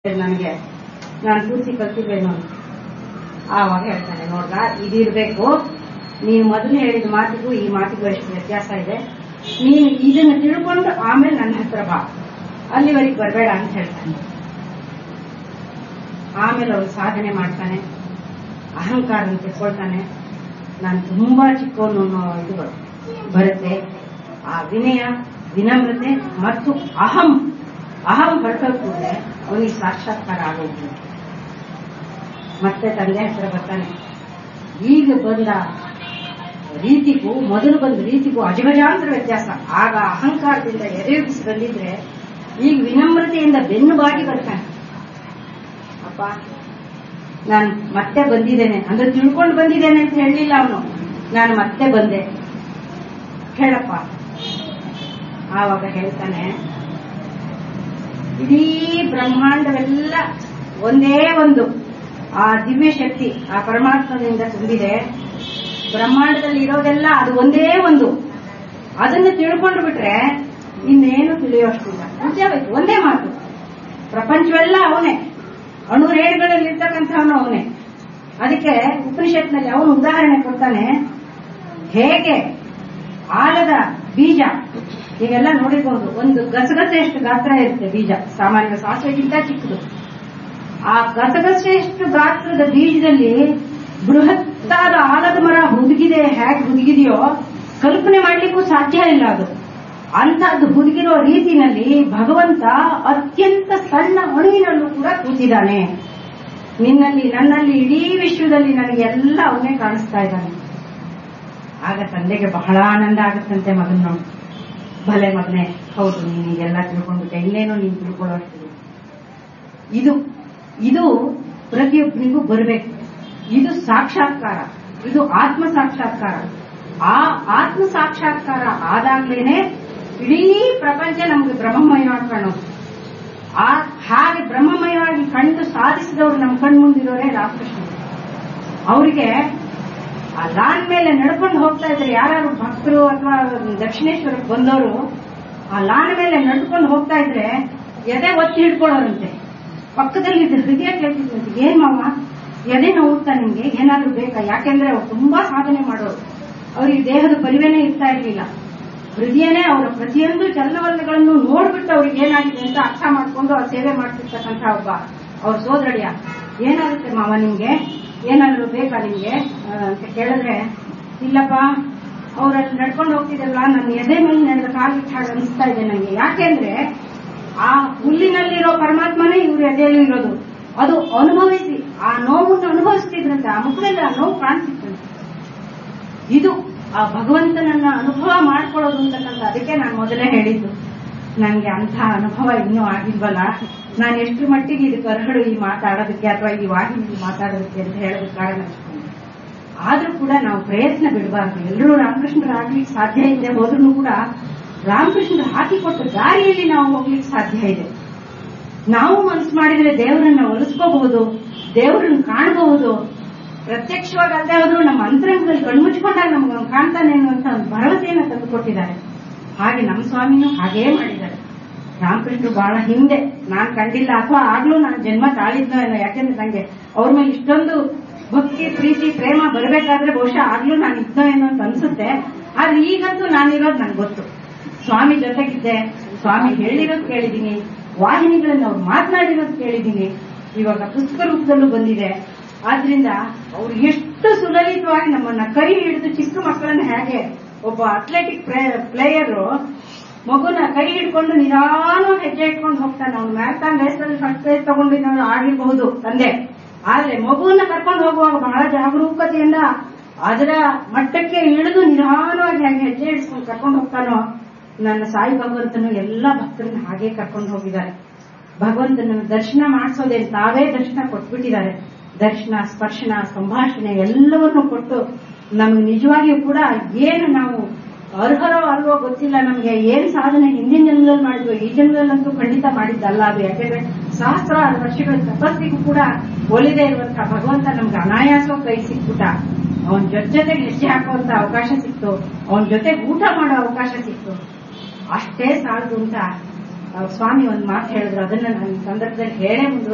ನನಗೆ ನಾನು ಪೂರ್ತಿ ಕಲ್ತಿದ್ದೇನು ಆವಾಗ ಹೇಳ್ತಾನೆ ನೋಡ್ದ ಇದಿರ್ಬೇಕು ನೀನು ಮೊದಲು ಹೇಳಿದ ಮಾತಿಗೂ ಈ ಮಾತಿಗೂ ಎಷ್ಟು ವ್ಯತ್ಯಾಸ ಇದೆ ನೀನು ಇದನ್ನ ತಿಳ್ಕೊಂಡು ಆಮೇಲೆ ನನ್ನ ಹತ್ರ ಬಾ ಅಲ್ಲಿವರೆಗೆ ಬರಬೇಡ ಅಂತ ಹೇಳ್ತಾನೆ ಆಮೇಲೆ ಅವನು ಸಾಧನೆ ಮಾಡ್ತಾನೆ ಅಹಂಕಾರ ತಿಳ್ಕೊಳ್ತಾನೆ ನಾನು ತುಂಬಾ ಚಿಕ್ಕವನು ಅನ್ನೋ ಇದು ಬರುತ್ತೆ ಆ ವಿನಯ ವಿನಮ್ರತೆ ಮತ್ತು ಅಹಂ ಅಹಂ ಹೊರಟೋದ್ ಕೂಡಲೇ ಅವನಿಗೆ ಸಾಕ್ಷಾತ್ಕಾರ ಆಗೋದು ಮತ್ತೆ ತಂದೆ ಹತ್ರ ಬರ್ತಾನೆ ಈಗ ಬಂದ ರೀತಿಗೂ ಮೊದಲು ಬಂದ ರೀತಿಗೂ ಅಜಗಜಾಂತರ ವ್ಯತ್ಯಾಸ ಆಗ ಅಹಂಕಾರದಿಂದ ಎದೆಯುಗಿಸಿ ಬಂದಿದ್ರೆ ಈಗ ವಿನಮ್ರತೆಯಿಂದ ಬೆನ್ನು ಬಾಗಿ ಬರ್ತಾನೆ ಅಪ್ಪ ನಾನು ಮತ್ತೆ ಬಂದಿದ್ದೇನೆ ಅಂದ್ರೆ ತಿಳ್ಕೊಂಡು ಬಂದಿದ್ದೇನೆ ಅಂತ ಹೇಳಲಿಲ್ಲ ಅವನು ನಾನು ಮತ್ತೆ ಬಂದೆ ಹೇಳಪ್ಪ ಆವಾಗ ಹೇಳ್ತಾನೆ ಇಡೀ ಬ್ರಹ್ಮಾಂಡವೆಲ್ಲ ಒಂದೇ ಒಂದು ಆ ದಿವ್ಯ ಶಕ್ತಿ ಆ ಪರಮಾತ್ಮದಿಂದ ತುಂಬಿದೆ ಬ್ರಹ್ಮಾಂಡದಲ್ಲಿ ಇರೋದೆಲ್ಲ ಅದು ಒಂದೇ ಒಂದು ಅದನ್ನು ತಿಳ್ಕೊಂಡು ಬಿಟ್ರೆ ಇನ್ನೇನು ತಿಳಿಯೋಷ್ಟಿಲ್ಲ ನಿಜವಾಯ್ತು ಒಂದೇ ಮಾತು ಪ್ರಪಂಚವೆಲ್ಲ ಅವನೇ ಅಣುರೇಣುಗಳಲ್ಲಿ ಇರ್ತಕ್ಕಂಥವನು ಅವನೇ ಅದಕ್ಕೆ ಉಪನಿಷತ್ನಲ್ಲಿ ಅವನು ಉದಾಹರಣೆ ಕೊಡ್ತಾನೆ ಹೇಗೆ ಆಲದ ಬೀಜ ನೀವೆಲ್ಲ ನೋಡಿರ್ಬಹುದು ಒಂದು ಗಸಗಸೆಯಷ್ಟು ಗಾತ್ರ ಇರುತ್ತೆ ಬೀಜ ಸಾಮಾನ್ಯ ಸಾಸಿವೆಗಿಂತ ಚಿಕ್ಕದು ಆ ಗಸಗಸೆಯಷ್ಟು ಗಾತ್ರದ ಬೀಜದಲ್ಲಿ ಬೃಹತ್ತಾದ ಆಲದ ಮರ ಹುದುಗಿದೆ ಹೇಗೆ ಹುದುಗಿದೆಯೋ ಕಲ್ಪನೆ ಮಾಡ್ಲಿಕ್ಕೂ ಸಾಧ್ಯ ಇಲ್ಲ ಅದು ಅಂತದ್ದು ಹುದುಗಿರೋ ರೀತಿನಲ್ಲಿ ಭಗವಂತ ಅತ್ಯಂತ ಸಣ್ಣ ಅಣುವಿನಲ್ಲೂ ಕೂಡ ಕೂತಿದ್ದಾನೆ ನಿನ್ನಲ್ಲಿ ನನ್ನಲ್ಲಿ ಇಡೀ ವಿಶ್ವದಲ್ಲಿ ನನಗೆ ಎಲ್ಲ ಅವನೇ ಕಾಣಿಸ್ತಾ ಇದ್ದಾನೆ ಆಗ ತಂದೆಗೆ ಬಹಳ ಆನಂದ ಆಗುತ್ತಂತೆ ಮಗನ್ ನೋಡಿ ಭಲೆ ಮಗನೇ ಹೌದು ನೀನು ಈಗೆಲ್ಲ ತಿಳ್ಕೊಂಡ್ಬಿಟ್ಟೆ ಇನ್ನೇನೋ ನೀನು ತಿಳ್ಕೊಳ್ಳೋಷ್ಟಿದೆ ಇದು ಇದು ಪ್ರತಿಯೊಬ್ಬರಿಗೂ ಬರಬೇಕು ಇದು ಸಾಕ್ಷಾತ್ಕಾರ ಇದು ಆತ್ಮ ಸಾಕ್ಷಾತ್ಕಾರ ಆ ಆತ್ಮ ಸಾಕ್ಷಾತ್ಕಾರ ಆದಾಗ್ಲೇನೆ ಇಡೀ ಪ್ರಪಂಚ ನಮ್ಗೆ ಬ್ರಹ್ಮಮಯವಾಗಿ ಕಾಣೋದು ಆ ಹಾಗೆ ಬ್ರಹ್ಮಮಯವಾಗಿ ಕಂಡು ಸಾಧಿಸಿದವರು ನಮ್ಮ ಕಣ್ಮುಂದಿರೋರೇ ರಾಮಕೃಷ್ಣ ಅವರಿಗೆ ಆ ಲಾನ್ ಮೇಲೆ ನಡ್ಕೊಂಡು ಹೋಗ್ತಾ ಇದ್ರೆ ಯಾರು ಭಕ್ತರು ಅಥವಾ ದಕ್ಷಿಣೇಶ್ವರಕ್ಕೆ ಬಂದವರು ಆ ಲಾನ್ ಮೇಲೆ ನಡ್ಕೊಂಡು ಹೋಗ್ತಾ ಇದ್ರೆ ಎದೆ ಒತ್ತಿ ಹಿಡ್ಕೊಳ್ಳೋರಂತೆ ಪಕ್ಕದಲ್ಲಿ ಹೃದಯ ಕೇಳ್ತಿದ್ರಂತೆ ಏನ್ ಮಾವ ಎದೆ ನೋವುತ್ತಾ ನಿಮ್ಗೆ ಏನಾದ್ರೂ ಬೇಕಾ ಯಾಕೆಂದ್ರೆ ಅವ್ರು ತುಂಬಾ ಸಾಧನೆ ಮಾಡೋರು ಅವ್ರಿಗೆ ದೇಹದ ಪರಿವೇನೇ ಇರ್ತಾ ಇರ್ಲಿಲ್ಲ ಹೃದಯನೇ ಅವರ ಪ್ರತಿಯೊಂದು ಚಲನವಲನಗಳನ್ನು ನೋಡ್ಬಿಟ್ಟು ಅವ್ರಿಗೆ ಏನಾಗಿದೆ ಅಂತ ಅರ್ಥ ಮಾಡ್ಕೊಂಡು ಆ ಸೇವೆ ಮಾಡ್ತಿರ್ತಕ್ಕಂಥ ಒಬ್ಬ ಅವ್ರ ಸೋದರಡಿಯ ಏನಾಗುತ್ತೆ ಮಾವ ನಿಮ್ಗೆ ಏನಾದ್ರು ಬೇಕಾ ನಿಮ್ಗೆ ಅಂತ ಕೇಳಿದ್ರೆ ಇಲ್ಲಪ್ಪ ಅವ್ರಲ್ಲಿ ನಡ್ಕೊಂಡು ಹೋಗ್ತಿದ್ದಲ್ಲ ನನ್ನ ಎದೆ ಮೇಲೆ ನಡೆದ ಕಾಲಿಟ್ಟು ಹಾಗೆ ಅನಿಸ್ತಾ ಇದೆ ನನಗೆ ಯಾಕೆಂದ್ರೆ ಆ ಹುಲ್ಲಿನಲ್ಲಿರೋ ಪರಮಾತ್ಮನೇ ಇವ್ರ ಎದೆಯಲ್ಲೂ ಇರೋದು ಅದು ಅನುಭವಿಸಿ ಆ ನೋವನ್ನು ಅನುಭವಿಸ್ತಿದ್ರಂತೆ ಆ ಮುಖದಲ್ಲಿ ಆ ನೋವು ಕಾಣಿಸಿತ್ತಂತೆ ಇದು ಆ ಭಗವಂತನನ್ನ ಅನುಭವ ಮಾಡ್ಕೊಳ್ಳೋದು ಅಂತಕ್ಕಂಥ ಅದಕ್ಕೆ ನಾನು ಮೊದಲೇ ಹೇಳಿದ್ದು ನನಗೆ ಅಂಥ ಅನುಭವ ಇನ್ನೂ ಆಗಿಲ್ವಲ್ಲ ನಾನು ಎಷ್ಟು ಮಟ್ಟಿಗೆ ಇದಕ್ಕೆ ಅರ್ಹಳು ಈ ಮಾತಾಡೋದಕ್ಕೆ ಅಥವಾ ಈ ವಾಹಿನಿ ಮಾತಾಡೋದಕ್ಕೆ ಅಂತ ಹೇಳೋದಕ್ಕೆ ಕಾರಣ ಆದ್ರೂ ಕೂಡ ನಾವು ಪ್ರಯತ್ನ ಬಿಡಬಾರ್ದು ಎಲ್ಲರೂ ರಾಮಕೃಷ್ಣರಾಗ್ಲಿಕ್ಕೆ ಸಾಧ್ಯ ಇದೆ ಹೋದ್ರೂ ಕೂಡ ರಾಮಕೃಷ್ಣರು ಹಾಕಿಕೊಟ್ಟ ದಾರಿಯಲ್ಲಿ ನಾವು ಹೋಗ್ಲಿಕ್ಕೆ ಸಾಧ್ಯ ಇದೆ ನಾವು ಮನಸ್ಸು ಮಾಡಿದ್ರೆ ದೇವರನ್ನ ಒಲಿಸ್ಕೋಬಹುದು ದೇವರನ್ನ ಕಾಣಬಹುದು ಪ್ರತ್ಯಕ್ಷವಾಗಿ ಅಲ್ಲದೆ ಹೋದ್ರು ನಮ್ಮ ಅಂತರಂಗದಲ್ಲಿ ಕಣ್ಮುಚ್ಕೊಂಡಾಗ ನಮ್ಗೆ ಅವ್ನು ಕಾಣ್ತಾನೆ ಅನ್ನುವಂತ ಒಂದು ಭರವಸೆಯನ್ನು ತಂದುಕೊಟ್ಟಿದ್ದಾರೆ ಹಾಗೆ ನಮ್ಮ ಸ್ವಾಮಿನೂ ಹಾಗೇ ಮಾಡಿದ್ದಾರೆ ರಾಮಕೃಷ್ಣರು ಬಹಳ ಹಿಂದೆ ನಾನ್ ಕಂಡಿಲ್ಲ ಅಥವಾ ಆಗ್ಲೂ ನಾನು ಜನ್ಮ ತಾಳಿದ್ನೋ ಏನೋ ಯಾಕೆಂದ್ರೆ ನಂಗೆ ಅವ್ರ ಮೇಲೆ ಇಷ್ಟೊಂದು ಭಕ್ತಿ ಪ್ರೀತಿ ಪ್ರೇಮ ಬರಬೇಕಾದ್ರೆ ಬಹುಶಃ ಆಗ್ಲೂ ನಾನು ಇದ್ನೋ ಏನೋ ಅಂತ ಅನ್ಸುತ್ತೆ ಆದ್ರೆ ಈಗಂತೂ ನಾನಿರೋದು ನನ್ಗೆ ಗೊತ್ತು ಸ್ವಾಮಿ ಜೊತೆಗಿದ್ದೆ ಸ್ವಾಮಿ ಹೇಳಿರೋದು ಕೇಳಿದ್ದೀನಿ ವಾಹಿನಿಗಳನ್ನು ಅವ್ರು ಮಾತನಾಡಿರೋದು ಕೇಳಿದ್ದೀನಿ ಇವಾಗ ಪುಸ್ತಕ ರೂಪದಲ್ಲೂ ಬಂದಿದೆ ಆದ್ರಿಂದ ಅವ್ರು ಎಷ್ಟು ಸುಲಲಿತವಾಗಿ ನಮ್ಮನ್ನ ಕೈ ಹಿಡಿದು ಚಿಕ್ಕ ಮಕ್ಕಳನ್ನ ಹೇಗೆ ಒಬ್ಬ ಅಥ್ಲೆಟಿಕ್ ಪ್ಲೇಯರ್ ಮಗುನ ಕೈ ಹಿಡ್ಕೊಂಡು ನಿಧಾನವಾಗಿ ಹೆಜ್ಜೆ ಇಟ್ಕೊಂಡು ಹೋಗ್ತಾನೆ ಅವ್ನು ಮ್ಯಾರಥಾನ್ ರೇಸ್ ಅಲ್ಲಿ ಫಸ್ಟ್ ಪ್ರೈಸ್ ತಗೊಂಡಿದ್ದಾನು ಆಗಿರಬಹುದು ತಂದೆ ಆದ್ರೆ ಮಗುವನ್ನ ಕರ್ಕೊಂಡು ಹೋಗುವಾಗ ಬಹಳ ಜಾಗರೂಕತೆಯಿಂದ ಅದರ ಮಟ್ಟಕ್ಕೆ ಇಳಿದು ನಿಧಾನವಾಗಿ ಹೇಗೆ ಹೆಜ್ಜೆ ಇಡಿಸ್ಕೊಂಡು ಕರ್ಕೊಂಡು ಹೋಗ್ತಾನೋ ನನ್ನ ಸಾಯಿ ಭಗವಂತನು ಎಲ್ಲ ಭಕ್ತರನ್ನ ಹಾಗೆ ಕರ್ಕೊಂಡು ಹೋಗಿದ್ದಾರೆ ಭಗವಂತನ ದರ್ಶನ ಮಾಡಿಸೋದೇನು ತಾವೇ ದರ್ಶನ ಕೊಟ್ಬಿಟ್ಟಿದ್ದಾರೆ ದರ್ಶನ ಸ್ಪರ್ಶನ ಸಂಭಾಷಣೆ ಎಲ್ಲವನ್ನೂ ಕೊಟ್ಟು ನಮ್ಗೆ ನಿಜವಾಗಿಯೂ ಕೂಡ ಏನು ನಾವು ಅರ್ಹರೋ ಅಲ್ವೋ ಗೊತ್ತಿಲ್ಲ ನಮ್ಗೆ ಏನ್ ಸಾಧನೆ ಹಿಂದಿನ ಜನ್ಮದಲ್ಲಿ ಮಾಡಿದ್ವು ಈ ಜನ್ಮದಲ್ಲಂತೂ ಖಂಡಿತ ಮಾಡಿದ್ದಲ್ಲ ಅದು ಯಾಕೆಂದ್ರೆ ಸಹಸ್ರಾರು ವರ್ಷಗಳ ತಪಸ್ಸಿಗೂ ಕೂಡ ಒಲಿದೇ ಇರುವಂತಹ ಭಗವಂತ ನಮ್ಗೆ ಅನಾಯಾಸ ಕೈ ಸಿಕ್ಬಿಟ್ಟ ಅವನ ಜೊತೆ ಜೊತೆಗೆ ಹೆಜ್ಜೆ ಹಾಕುವಂತ ಅವಕಾಶ ಸಿಕ್ತು ಅವನ ಜೊತೆಗೆ ಊಟ ಮಾಡೋ ಅವಕಾಶ ಸಿಕ್ತು ಅಷ್ಟೇ ಸಾಲದು ಅಂತ ಸ್ವಾಮಿ ಒಂದು ಮಾತು ಹೇಳಿದ್ರು ಅದನ್ನ ನಾನು ಈ ಸಂದರ್ಭದಲ್ಲಿ ಹೇಳೇ ಮುಂದುವರಿ